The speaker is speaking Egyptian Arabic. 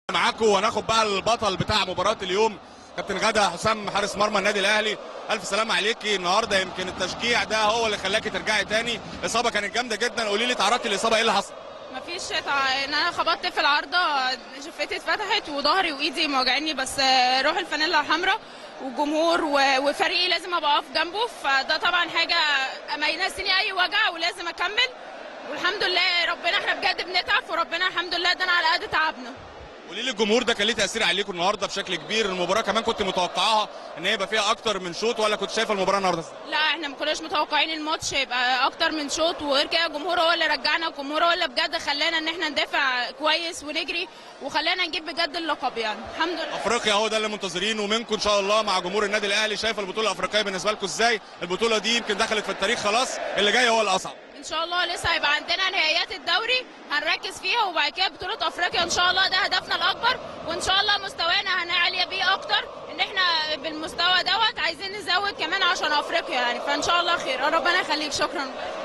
معاكم وهناخد بقى البطل بتاع مباراه اليوم كابتن غدا حسام حارس مرمى النادي الاهلي الف سلام عليكي النهارده يمكن التشجيع ده هو اللي خلاكي ترجعي تاني الاصابه كانت جامده جدا قولي لي تعرضتي الاصابه ايه اللي حصل مفيش تع... ان انا خبطت في العارضه شفتي اتفتحت وظهري وايدي موجعيني بس آه، روح الفانيلا الحمراء والجمهور و... وفريقي لازم ابقى اقف جنبه فده طبعا حاجه ما ينسيني اي وجع ولازم اكمل والحمد لله ربنا احنا بجد بنتعب وربنا الحمد لله ادانا على قد تعبنا قولي لي الجمهور ده كان ليه تاثير عليكم النهارده بشكل كبير المباراه كمان كنت متوقعاها ان هي يبقى فيها اكتر من شوط ولا كنت شايفه المباراه النهارده إزاي؟ لا احنا ما كناش متوقعين الماتش يبقى اكتر من شوط وغير كده الجمهور هو اللي رجعنا الجمهور هو اللي بجد خلانا ان احنا ندافع كويس ونجري وخلانا نجيب بجد اللقب يعني الحمد لله افريقيا هو ده اللي منتظرينه ومنكم ان شاء الله مع جمهور النادي الاهلي شايفه البطوله الافريقيه بالنسبه لكم ازاي البطوله دي يمكن دخلت في التاريخ خلاص اللي جاي هو الاصعب ان شاء الله لسه هيبقى عندنا نهائيات الدوري هنركز فيها وبعد كده بطوله افريقيا ان شاء الله ده هدفنا الاكبر وان شاء الله مستوانا هنعلي بيه اكتر ان احنا بالمستوى دوت عايزين نزود كمان عشان افريقيا يعني فان شاء الله خير ربنا يخليك شكرا